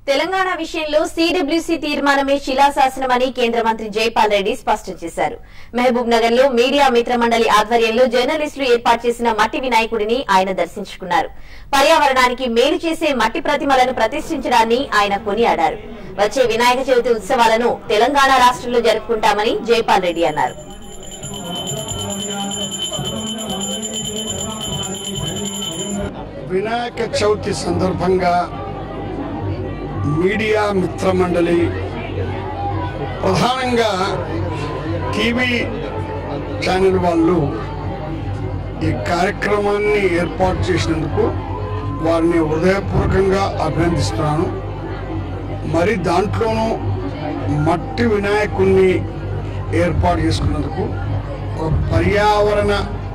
తెలంగాణ విషయంలో సిడబ్ల్యూసీ తీర్మానమే శిలాశాసనమని కేంద్ర మంత్రి జైపాల్ రెడ్డి స్పష్టం చేశారు మహబూబ్ నగర్ లో మీడియా మిత్ర మండలి ఆధ్వర్యంలో జర్నలిస్టులు ఏర్పాటు చేసిన మట్టి వినాయకుడిని ఆయన దర్శించుకున్నారు పర్యావరణానికి మేలు చేసే మట్టి ప్రతిమలను ప్రతిష్ఠించడాన్ని ఆయన కొనియాడారు వచ్చే వినాయక చవితి ఉత్సవాలను తెలంగాణ రాష్ట్రంలో జరుపుకుంటామని జైపాల్ రెడ్డి అన్నారు వినాయక చవితి సందర్భంగా మీడియా మిత్ర మండలి ప్రధానంగా టీవీ ఛానల్ వాళ్ళు ఈ కార్యక్రమాన్ని ఏర్పాటు చేసినందుకు వారిని హృదయపూర్వకంగా అభినందిస్తున్నాను మరి దాంట్లోనూ మట్టి వినాయకుణ్ణి ఏర్పాటు చేసుకున్నందుకు ఒక పర్యావరణ